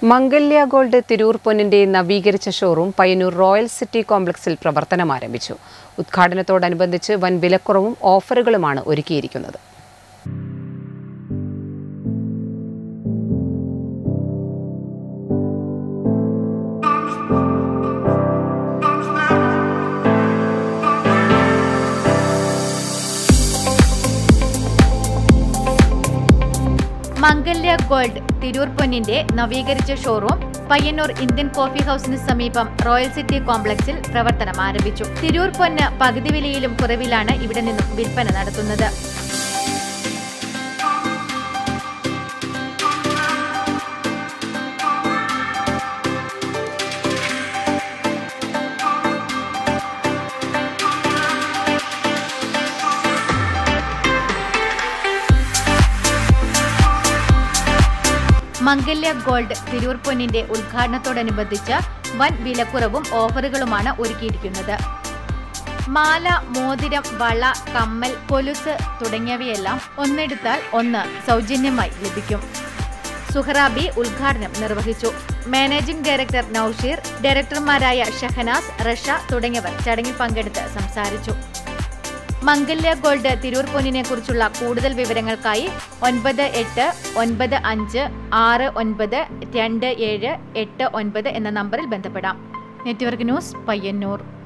മംഗല്യ gold Tirur പൊന്നിന്റെ നവീകരിച്ച showroom Payyanur royal city കോംപ്ലക്സിൽ പ്രവർത്തനം ആരംഭിച്ചു ഉദ്ഘാടനത്തോടനുബന്ധിച്ച് വൻ വിലക്കുറവും ഓഫറുകളുമാണ് ഒരുക്കിയിരിക്കുന്നത് മംഗല്യ ഗോൾഡ് തിരൂർ പൊന്നിന്റെ നവീകരിച്ച ഷോറൂം പയ്യന്നൂർ ഇന്ത്യൻ കോഫി ഹൌസിന് സമീപം റോയൽ സിറ്റി കോംപ്ലക്സിൽ പ്രവർത്തനം ആരംഭിച്ചു തിരൂർ പൊന്ന് പകുതി വിലയിലും കുറവിലാണ് ഇവിടെ നിന്നും വിൽപ്പന നടത്തുന്നത് മംഗല്യ ഗോൾഡ് തിരൂർ പൊന്നിന്റെ ഉദ്ഘാടനത്തോടനുബന്ധിച്ച് വൻ വിലക്കുറവും ഓഫറുകളുമാണ് ഒരുക്കിയിരിക്കുന്നത് മാല മോതിരം വള കമ്മൽ കൊലുസ് തുടങ്ങിയവയെല്ലാം ഒന്നെടുത്താൽ ഒന്ന് സൗജന്യമായി ലഭിക്കും സുഹറാബി ഉദ്ഘാടനം നിർവഹിച്ചു മാനേജിംഗ് ഡയറക്ടർ നൌഷീർ ഡയറക്ടർമാരായ ഷഹനാസ് റഷ തുടങ്ങിയവർ ചടങ്ങിൽ പങ്കെടുത്ത് സംസാരിച്ചു മംഗല്യ ഗോൾഡ് തിരൂർ പൊന്നിനെ കുറിച്ചുള്ള കൂടുതൽ വിവരങ്ങൾക്കായി ഒൻപത് എട്ട് ഒൻപത് അഞ്ച് ആറ് ഒൻപത് രണ്ട് ഏഴ് എട്ട് ഒൻപത് എന്ന നമ്പറിൽ ബന്ധപ്പെടാം നെറ്റ്വർക്ക് ന്യൂസ് പയ്യന്നൂർ